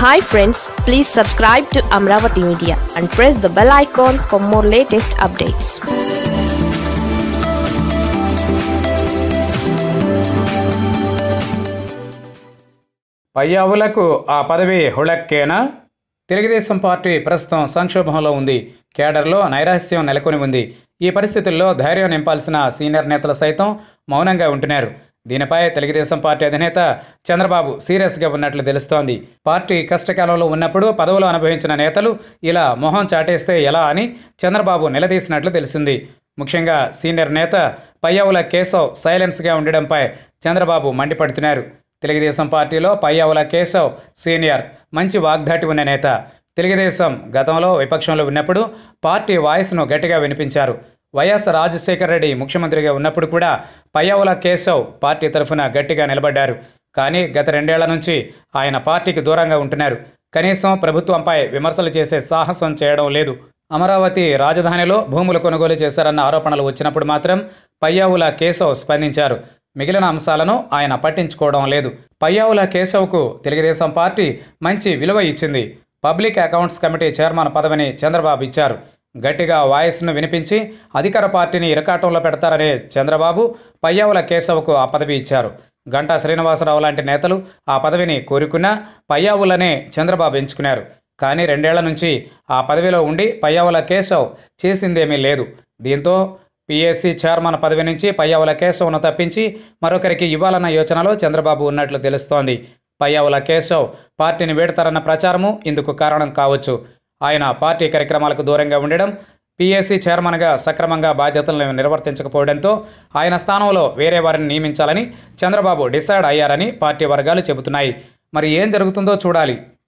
hi friends please subscribe to Amaravati media and press the bell icon for more latest updates పయ్యావులకు ఆ పదవి హుళక్కేనా Telugu Desam party ప్రస్తుతం సంక్షోభంలో ఉంది కేడర్లో నైరాస్యం నెలకొని ఉంది ఈ పరిస్థితుల్లో ధైర్యం నింపాల్సిన సీనియర్ నేతలు సైతం మౌనంగా ఉంటున్నారు దీనిపై తెలుగుదేశం పార్టీ అధినేత చంద్రబాబు సీరియస్గా ఉన్నట్లు తెలుస్తోంది పార్టీ కష్టకాలంలో ఉన్నప్పుడు పదవులు అనుభవించిన నేతలు ఇలా మొహం చాటేస్తే ఎలా అని చంద్రబాబు నిలదీసినట్లు తెలిసింది ముఖ్యంగా సీనియర్ నేత పయ్యావుల కేశవ్ సైలెన్స్గా ఉండడంపై చంద్రబాబు మండిపడుతున్నారు తెలుగుదేశం పార్టీలో పయ్యావుల కేశవ్ సీనియర్ మంచి వాగ్దాటి ఉన్న నేత తెలుగుదేశం గతంలో విపక్షంలో ఉన్నప్పుడు పార్టీ వాయిస్ను గట్టిగా వినిపించారు వైఎస్ రాజశేఖర రెడ్డి ముఖ్యమంత్రిగా ఉన్నప్పుడు కూడా పయ్యావుల కేశవ్ పార్టీ తరఫున గట్టిగా నిలబడ్డారు కానీ గత రెండేళ్ల నుంచి ఆయన పార్టీకి దూరంగా ఉంటున్నారు కనీసం ప్రభుత్వంపై విమర్శలు చేసే సాహసం చేయడం లేదు అమరావతి రాజధానిలో భూములు కొనుగోలు చేశారన్న ఆరోపణలు వచ్చినప్పుడు మాత్రం పయ్యావుల కేశవ్ స్పందించారు మిగిలిన అంశాలను ఆయన పట్టించుకోవడం లేదు పయ్యావుల కేశవ్కు తెలుగుదేశం పార్టీ మంచి విలువ ఇచ్చింది పబ్లిక్ అకౌంట్స్ కమిటీ చైర్మన్ పదవిని చంద్రబాబు ఇచ్చారు గట్టిగా వాయిస్ను వినిపించి అధికార పార్టీని ఇరకాటంలో పెడతారనే చంద్రబాబు పయ్యావుల కేశవ్కు ఆ పదవి ఇచ్చారు గంటా శ్రీనివాసరావు లాంటి నేతలు ఆ పదవిని కోరుకున్నా పయ్యావులనే చంద్రబాబు ఎంచుకున్నారు కానీ రెండేళ్ల నుంచి ఆ పదవిలో ఉండి పయ్యావుల కేశవ్ చేసిందేమీ లేదు దీంతో పీఎస్సీ చైర్మన్ పదవి నుంచి పయ్యావుల కేశవ్ను తప్పించి మరొకరికి ఇవ్వాలన్న యోచనలో చంద్రబాబు ఉన్నట్లు తెలుస్తోంది పయ్యావుల కేశవ్ పార్టీని వీడతారన్న ప్రచారము ఇందుకు కారణం కావచ్చు ఆయన పార్టీ కార్యక్రమాలకు దూరంగా ఉండడం పీఎస్సీ చైర్మన్గా సక్రమంగా బాధ్యతలను నిర్వర్తించకపోవడంతో ఆయన స్థానంలో వేరే వారిని నియమించాలని చంద్రబాబు డిసైడ్ అయ్యారని పార్టీ వర్గాలు చెబుతున్నాయి మరి ఏం జరుగుతుందో చూడాలి